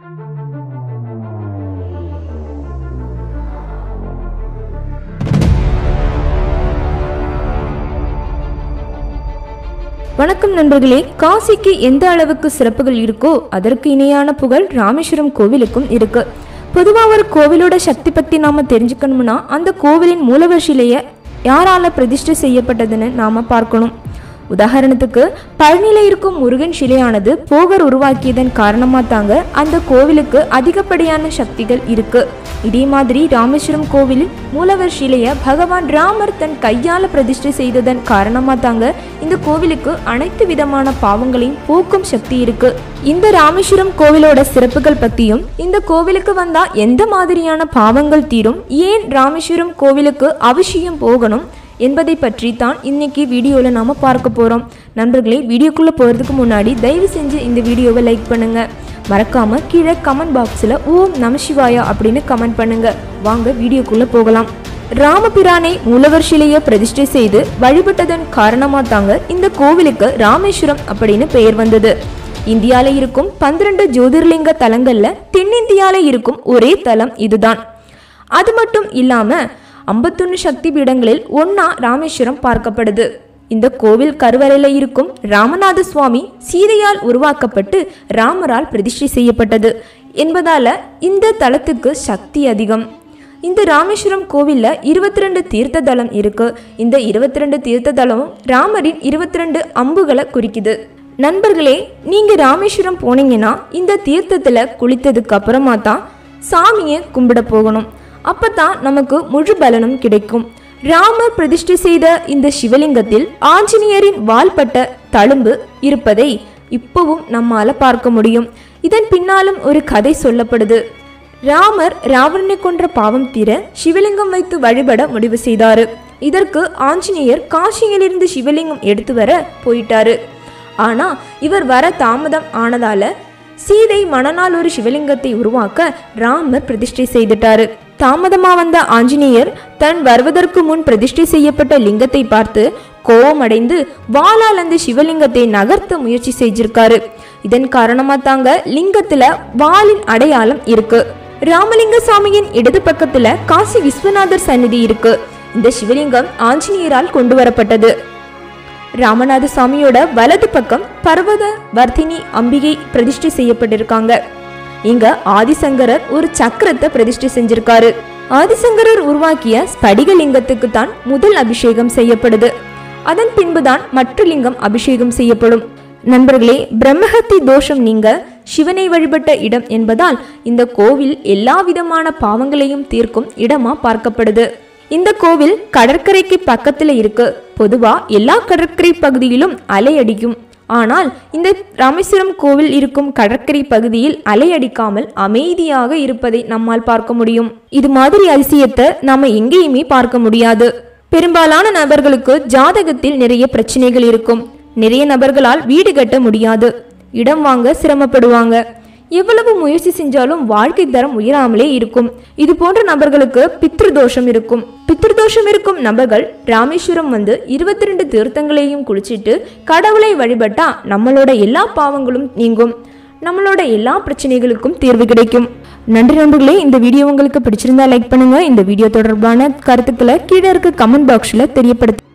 வணக்கம் நண்பர்களே காசிக்கு எந்த அளவுக்கு சிறப்புகள் இருக்கோ அதற்கு இணையான புகழ் ராமேஸ்வரம் கோவிலுக்கும் இருக்கு பொதுவாக ஒரு கோவிலோட சக்தி பற்றி நாம தெரிஞ்சுக்கணும்னா அந்த கோவிலின் மூலவர் சிலையை யாரால பிரதிஷ்டை செய்யப்பட்டதுன்னு நாம பார்க்கணும் உதாரணத்துக்கு பழனியில இருக்கும் முருகன் சிலையானது போகர் உருவாக்கியதன் காரணமா தாங்க அந்த கோவிலுக்கு அதிகப்படியான சக்திகள் இருக்கு இதே மாதிரி ராமேஸ்வரம் கோவிலில் மூலவர் சிலைய பகவான் ராமர் தன் கையால பிரதிஷ்டை செய்ததன் காரணமா தாங்க இந்த கோவிலுக்கு அனைத்து விதமான பாவங்களையும் போக்கும் சக்தி இருக்கு இந்த ராமேஸ்வரம் கோவிலோட சிறப்புகள் பத்தியும் இந்த கோவிலுக்கு வந்தா எந்த மாதிரியான பாவங்கள் தீரும் ஏன் ராமேஸ்வரம் கோவிலுக்கு அவசியம் போகணும் என்பதை பற்றி தான் இன்னைக்கு வீடியோவில் நாம் பார்க்க போகிறோம் நண்பர்களே வீடியோக்குள்ளே போகிறதுக்கு முன்னாடி தயவு செஞ்சு இந்த வீடியோவை லைக் பண்ணுங்க மறக்காம கீழே கமெண்ட் பாக்ஸில் ஓம் நமசிவாயா அப்படின்னு கமெண்ட் பண்ணுங்க வாங்க வீடியோக்குள்ளே போகலாம் ராமபிரானை மூலவர் சிலையை பிரதிஷ்டை செய்து வழிபட்டதன் காரணமாக தாங்க இந்த கோவிலுக்கு ராமேஸ்வரம் அப்படின்னு பெயர் வந்தது இந்தியாவில் இருக்கும் பன்னிரண்டு ஜோதிர்லிங்க தலங்கள்ல தென்னிந்தியால இருக்கும் ஒரே தலம் இதுதான் அது மட்டும் இல்லாம ஐம்பத்தொன்னு சக்தி பீடங்களில் ஒன்னா ராமேஸ்வரம் பார்க்கப்படுது இந்த கோவில் கருவறையில இருக்கும் ராமநாத சுவாமி சீதையால் உருவாக்கப்பட்டு ராமரால் பிரதிஷ்டை செய்யப்பட்டது என்பதால இந்த தலத்துக்கு சக்தி அதிகம் இந்த ராமேஸ்வரம் கோவில்ல இருபத்தி ரெண்டு தீர்த்த தலம் இருக்கு இந்த இருபத்தி ரெண்டு தீர்த்த தலமும் ராமரின் இருபத்தி ரெண்டு அம்புகளை குறிக்குது நண்பர்களே நீங்க ராமேஸ்வரம் போனீங்கன்னா இந்த தீர்த்தத்துல குளித்ததுக்கு அப்புறமா தான் சாமியை கும்பிட போகணும் அப்பதான் நமக்கு முழு பலனும் கிடைக்கும் ராமர் பிரதிஷ்டை செய்த இந்த சிவலிங்கத்தில் ஆஞ்சநேயரின் வால்பட்ட தழும்பு இருப்பதை இப்பவும் நம்மால பார்க்க முடியும் இதன் பின்னாலும் ஒரு கதை சொல்லப்படுது ராமர் ராவணனை கொன்ற பாவம் தீர சிவலிங்கம் வைத்து வழிபட முடிவு செய்தாரு இதற்கு ஆஞ்சநேயர் காசியிலிருந்து சிவலிங்கம் எடுத்து வர போயிட்டாரு ஆனா இவர் வர தாமதம் ஆனதால சீதை மணநாள் ஒரு சிவலிங்கத்தை உருவாக்க ராமர் பிரதிஷ்டை செய்துட்டாரு தாமதமா வந்த ஆஞ்சநேயர் தன் வருவதற்கு முன் பிரதிஷ்டை செய்யப்பட்ட லிங்கத்தை பார்த்து கோபமடைந்து வாளால் அந்த சிவலிங்கத்தை நகர்த்த முயற்சி செஞ்சிருக்காரு இதன் காரணமா தாங்க லிங்கத்துல வாளின் அடையாளம் இருக்கு ராமலிங்க சாமியின் இடது பக்கத்துல காசி விஸ்வநாதர் சந்நிதி இருக்கு இந்த சிவலிங்கம் ஆஞ்சநேயரால் கொண்டு வரப்பட்டது ராமநாத சாமியோட வலது பக்கம் பர்வத வர்த்தினி அம்பிகை பிரதிஷ்டை செய்யப்பட்டிருக்காங்க இங்க ஆதிசங்கரர் ஒரு சக்கரத்தை பிரதிஷ்டை செஞ்சிருக்காரு ஆதிசங்கரர் உருவாக்கிய ஸ்படிக லிங்கத்துக்கு தான் முதல் அபிஷேகம் செய்யப்படுது அதன் பின்புதான் மற்ற லிங்கம் அபிஷேகம் செய்யப்படும் நண்பர்களே பிரம்மஹத்தி தோஷம் நீங்க சிவனை வழிபட்ட இடம் என்பதால் இந்த கோவில் எல்லா விதமான பாவங்களையும் தீர்க்கும் இடமா பார்க்கப்படுது இந்த கோவில் கடற்கரைக்கு பக்கத்துல இருக்கு பொதுவா எல்லா கடற்கரை பகுதியிலும் அலை அடிக்கும் ஆனால் இந்த ராமேஸ்வரம் கோவில் இருக்கும் கடற்கரை பகுதியில் அலை அடிக்காமல் அமைதியாக இருப்பதை நம்மால் பார்க்க முடியும் இது மாதிரி அதிசயத்தை நாம எங்கேயுமே பார்க்க முடியாது பெரும்பாலான நபர்களுக்கு ஜாதகத்தில் நிறைய பிரச்சனைகள் இருக்கும் நிறைய நபர்களால் வீடு கட்ட முடியாது இடம் வாங்க சிரமப்படுவாங்க எவ்வளவு முயற்சி செஞ்சாலும் வாழ்க்கை தரம் உயராமலே இருக்கும் இது போன்ற நபர்களுக்கு பித்ருதோஷம் இருக்கும் பித்ருதோஷம் இருக்கும் நபர்கள் ராமேஸ்வரம் வந்து இருபத்தி ரெண்டு தீர்த்தங்களையும் குளிச்சிட்டு கடவுளை வழிபட்டா நம்மளோட எல்லா பாவங்களும் நீங்கும் நம்மளோட எல்லா பிரச்சனைகளுக்கும் தீர்வு கிடைக்கும் நன்றி நண்பர்களே இந்த வீடியோ உங்களுக்கு பிடிச்சிருந்தா லைக் பண்ணுங்க இந்த வீடியோ தொடர்பான கருத்துக்களை கீழே இருக்க கமெண்ட் பாக்ஸில் தெரியப்படுத்து